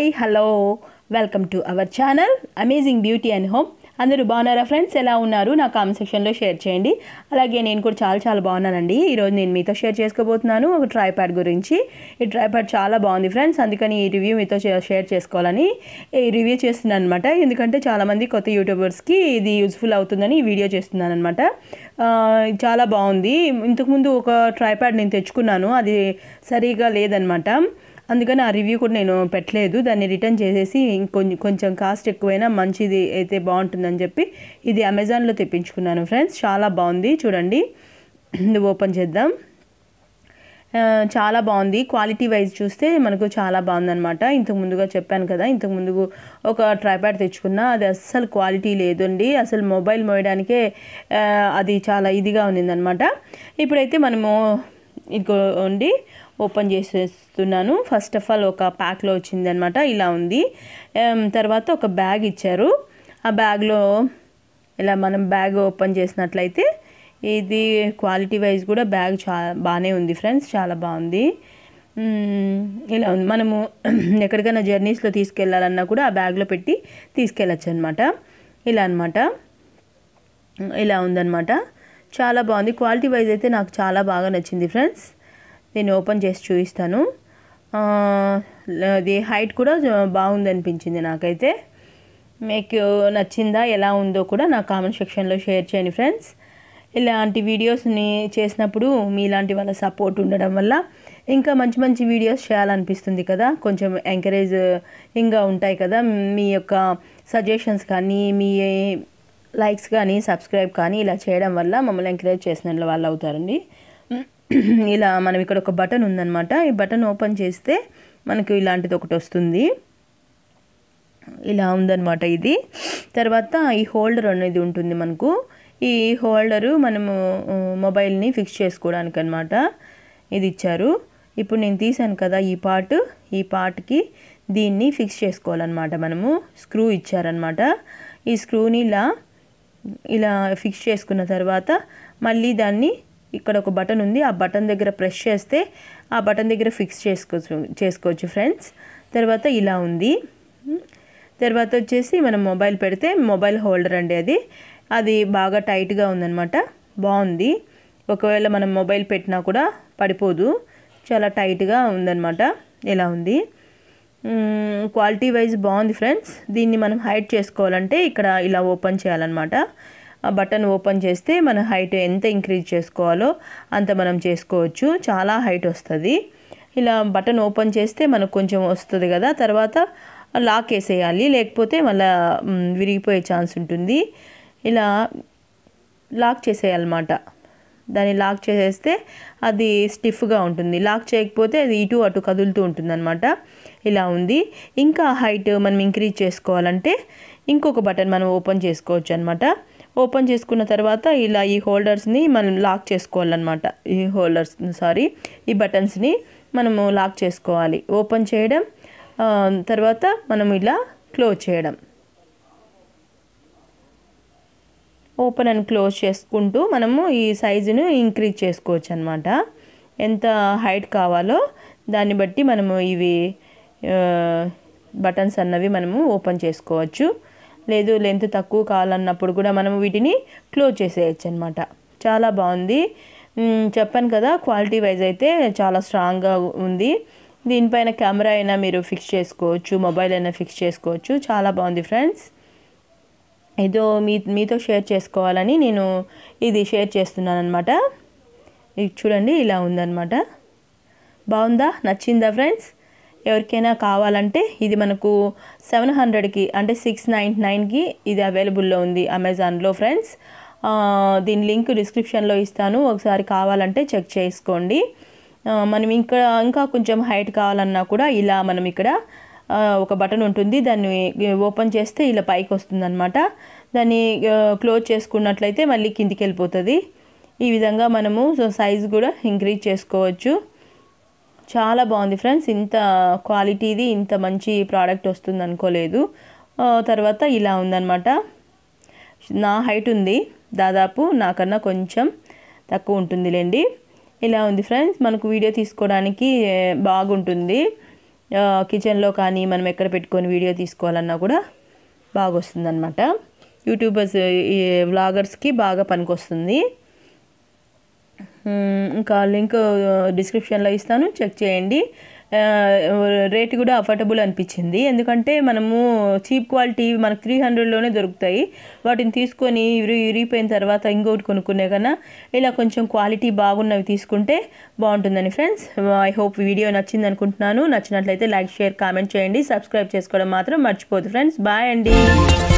hi hello welcome to our channel amazing beauty and home అందరూ బాగున్నారా friends ఎలా ఉన్నారు నా కామెంట్ సెక్షన్లో షేర్ చేయండి అలాగే నేను కూడా చాలా చాలా బాగున్నానండి ఈరోజు నేను మీతో షేర్ చేసుకోబోతున్నాను ఒక ట్రైప్యాడ్ గురించి ఈ ట్రైప్యాడ్ చాలా బాగుంది ఫ్రెండ్స్ అందుకని ఈ రివ్యూ మీతో షే- షేర్ చేసుకోవాలని ఈ రివ్యూ చేస్తున్నాను అనమాట ఎందుకంటే చాలామంది కొత్త యూట్యూబర్స్కి ఇది యూజ్ఫుల్ అవుతుందని ఈ వీడియో చేస్తున్నాను అనమాట చాలా బాగుంది ఇంతకుముందు ఒక ట్రైప్యాడ్ నేను తెచ్చుకున్నాను అది సరిగా లేదనమాట అందుకని ఆ రివ్యూ కూడా నేను పెట్టలేదు దాన్ని రిటర్న్ చేసేసి ఇంకొంచెం కొంచెం కాస్ట్ ఎక్కువైనా మంచిది అయితే బాగుంటుందని చెప్పి ఇది అమెజాన్లో తెప్పించుకున్నాను ఫ్రెండ్స్ చాలా బాగుంది చూడండి ఇది ఓపెన్ చేద్దాం ఆ, చాలా బాగుంది క్వాలిటీ వైజ్ చూస్తే మనకు చాలా బాగుందన్నమాట ఇంతకు ముందుగా చెప్పాను కదా ఇంతకు ముందు ఒక ట్రైప్యాడ్ తెచ్చుకున్నా అది అస్సలు క్వాలిటీ లేదండి అసలు మొబైల్ మోయడానికే ఆ, అది చాలా ఇదిగా ఉన్నిందనమాట ఇప్పుడైతే మనము ఇదిగోండి ఓపెన్ చేసేస్తున్నాను ఫస్ట్ ఆఫ్ ఆల్ ఒక ప్యాక్లో వచ్చిందనమాట ఇలా ఉంది ఆమ్, తర్వాత ఒక బ్యాగ్ ఇచ్చారు ఆ బ్యాగ్లో ఇలా మనం బ్యాగ్ ఓపెన్ చేసినట్లయితే ఇది క్వాలిటీ వైజ్ కూడా బ్యాగ్ చాలా బాగానే ఉంది ఫ్రెండ్స్ చాలా బాగుంది మ్మ్, ఇలా ఉంది మనము ఎక్కడికైనా జర్నీస్లో తీసుకెళ్ళాలన్నా కూడా ఆ బ్యాగ్లో పెట్టి తీసుకెళ్ళచ్చు అనమాట ఇలా అనమాట ఇలా ఉందన్నమాట చాలా బాగుంది క్వాలిటీ వైజ్ అయితే నాకు చాలా బాగా నచ్చింది ఫ్రెండ్స్ దీన్ని ఓపెన్ చేసి చూపిస్తాను ఆ, అది హైట్ కూడా బాగుంది అనిపించింది నాకైతే మీకు నచ్చిందా ఎలా ఉందో కూడా నా కామెంట్ సెక్షన్లో షేర్ చేయండి ఫ్రెండ్స్ ఇలాంటి వీడియోస్ని చేసినప్పుడు మీలాంటి వాళ్ళ సపోర్ట్ ఉండడం వల్ల ఇంకా మంచి మంచి వీడియోస్ చేయాలనిపిస్తుంది కదా కొంచెం ఎంకరేజ్ ఇంకా ఉంటాయి కదా మీ యొక్క సజెషన్స్ కానీ మీ లైక్స్ కానీ సబ్స్క్రైబ్ కానీ ఇలా చేయడం వల్ల మమ్మల్ని ఎంకరేజ్ చేసిన వాళ్ళు అవుతారండి ఇలా మనం ఇక్కడ ఒక బటన్ ఉందన్నమాట ఈ బటన్ ఓపెన్ చేస్తే మనకు ఇలాంటిది ఒకటి వస్తుంది ఇలా ఉందన్నమాట ఇది తర్వాత ఈ హోల్డర్ అనేది ఉంటుంది మనకు ఈ హోల్డరు మనము ఆ, మొబైల్ని ఫిక్స్ చేసుకోవడానికి అనమాట ఇది ఇచ్చారు ఇప్పుడు నేను తీసాను కదా ఈ పార్ట్ ఈ పార్ట్కి దీన్ని ఫిక్స్ చేసుకోవాలన్నమాట మనము స్క్రూ ఇచ్చారనమాట ఈ స్క్రూని ఇలా ఇలా ఫిక్స్ చేసుకున్న తర్వాత మళ్ళీ దాన్ని ఇక్కడ ఒక బటన్ ఉంది ఆ బటన్ దగ్గర ప్రెస్ చేస్తే ఆ బటన్ దగ్గర ఫిక్స్ చేసుకోవచ్చు చేసుకోవచ్చు ఫ్రెండ్స్ తర్వాత ఇలా ఉంది తర్వాత వచ్చేసి మనం మొబైల్ పెడితే మొబైల్ హోల్డర్ అండి అది అది బాగా టైట్గా ఉందన్నమాట బాగుంది ఒకవేళ మనం మొబైల్ పెట్టినా కూడా పడిపోదు చాలా టైట్గా ఉందన్నమాట ఇలా ఉంది మ్మ్, క్వాలిటీ వైజ్ బాగుంది ఫ్రెండ్స్ దీన్ని మనం హైట్ చేసుకోవాలంటే ఇక్కడ ఇలా ఓపెన్ చేయాలన్నమాట ఆ బటన్ ఓపెన్ చేస్తే మన హైట్ ఎంత ఇంక్రీజ్ చేసుకోవాలో అంత మనం చేసుకోవచ్చు చాలా హైట్ వస్తుంది ఇలా బటన్ ఓపెన్ చేస్తే మనకు కొంచెం వస్తుంది కదా తర్వాత లాక్ వేసేయాలి లేకపోతే మళ్ళీ మ్, విరిగిపోయే ఛాన్స్ ఉంటుంది ఇలా లాక్ చేసేయాలన్నమాట దాన్ని లాక్ చేసేస్తే అది స్టిఫ్గా ఉంటుంది లాక్ చేయకపోతే అది ఇటు అటు కదులుతూ ఉంటుందన్నమాట ఇలా ఉంది ఇంకా హైట్ మనం ఇంక్రీజ్ చేసుకోవాలంటే ఇంకొక బటన్ మనం ఓపెన్ చేసుకోవచ్చు అనమాట ఓపెన్ చేసుకున్న తర్వాత ఇలా ఈ హోల్డర్స్ని మనం లాక్ చేసుకోవాలన్నమాట ఈ హోల్డర్స్ సారీ ఈ బటన్స్ని మనము లాక్ చేసుకోవాలి ఓపెన్ చేయడం ఆ, తర్వాత మనం ఇలా క్లోజ్ చేయడం ఓపెన్ అండ్ క్లోజ్ చేసుకుంటూ మనము ఈ సైజును ఇంక్రీజ్ చేసుకోవచ్చు అనమాట ఎంత హైట్ కావాలో దాన్ని బట్టి మనము ఇవి బటన్స్ అన్నవి మనము ఓపెన్ చేసుకోవచ్చు లేదు లెంత్ తక్కువ కావాలన్నప్పుడు కూడా మనము వీటిని క్లోజ్ చేసేయచ్చు అనమాట చాలా బాగుంది మ్, చెప్పాను కదా క్వాలిటీ వైజ్ అయితే చాలా స్ట్రాంగ్గా ఉంది దీనిపైన కెమెరా అయినా మీరు ఫిక్స్ చేసుకోవచ్చు మొబైల్ అయినా ఫిక్స్ చేసుకోవచ్చు చాలా బాగుంది ఫ్రెండ్స్ ఏదో మీ మీతో షేర్ చేసుకోవాలని నేను ఇది షేర్ చేస్తున్నాను అనమాట ఇది చూడండి ఇలా ఉందన్నమాట బాగుందా నచ్చిందా ఫ్రెండ్స్ ఎవరికైనా కావాలంటే ఇది మనకు సెవెన్ హండ్రెడ్కి అంటే సిక్స్ నైన్ నైన్కి ఇది అవైలబుల్లో ఉంది అమెజాన్లో ఫ్రెండ్స్ ఆ, దీని లింక్ డిస్క్రిప్షన్లో ఇస్తాను ఒకసారి కావాలంటే చెక్ చేసుకోండి ఆ, మనం ఇంకా ఇంకా కొంచెం హైట్ కావాలన్నా కూడా ఇలా మనం ఇక్కడ ఆ, ఒక బటన్ ఉంటుంది దాన్ని ఓపెన్ చేస్తే ఇలా పైకి వస్తుంది అనమాట దాన్ని ఆ, క్లోజ్ చేసుకున్నట్లయితే మళ్ళీ కిందికి వెళ్ళిపోతుంది ఈ విధంగా మనము సో సైజ్ కూడా ఇంక్రీజ్ చేసుకోవచ్చు చాలా బాగుంది ఫ్రెండ్స్ ఇంత క్వాలిటీది ఇంత మంచి ప్రోడక్ట్ వస్తుంది అనుకోలేదు ఆ, తర్వాత ఇలా ఉందన్నమాట నా హైట్ ఉంది దాదాపు నాకన్నా కొంచెం తక్కువ ఉంటుందిలేండి ఇలా ఉంది ఫ్రెండ్స్ మనకు వీడియో తీసుకోవడానికి ఏ, బాగుంటుంది కిచెన్లో కానీ మనం ఎక్కడ పెట్టుకొని వీడియో తీసుకోవాలన్నా కూడా బాగా వస్తుంది అనమాట యూట్యూబర్స్ ఈ వ్లాగర్స్కి బాగా పనికొస్తుంది మ్మ్, ఇంకా లింక్ డిస్క్రిప్షన్లో ఇస్తాను చెక్ చేయండి ఆ, రేట్ కూడా అఫోర్డబుల్ అనిపించింది ఎందుకంటే మనము చీప్ క్వాలిటీ మనకు త్రీ హండ్రెడ్లోనే దొరుకుతాయి వాటిని తీసుకొని ఇరి ఇరిగిపోయిన తర్వాత ఇంకొకటి కొనుక్కునే కన్నా ఇలా కొంచెం క్వాలిటీ బాగున్నవి తీసుకుంటే బాగుంటుందని ఫ్రెండ్స్ ఐ హోప్ వీడియో నచ్చింది అనుకుంటున్నాను నచ్చినట్లయితే లైక్ షేర్ కామెంట్ చేయండి సబ్స్క్రైబ్ చేసుకోవడం మాత్రం మర్చిపోదు ఫ్రెండ్స్ బాయ్ అండి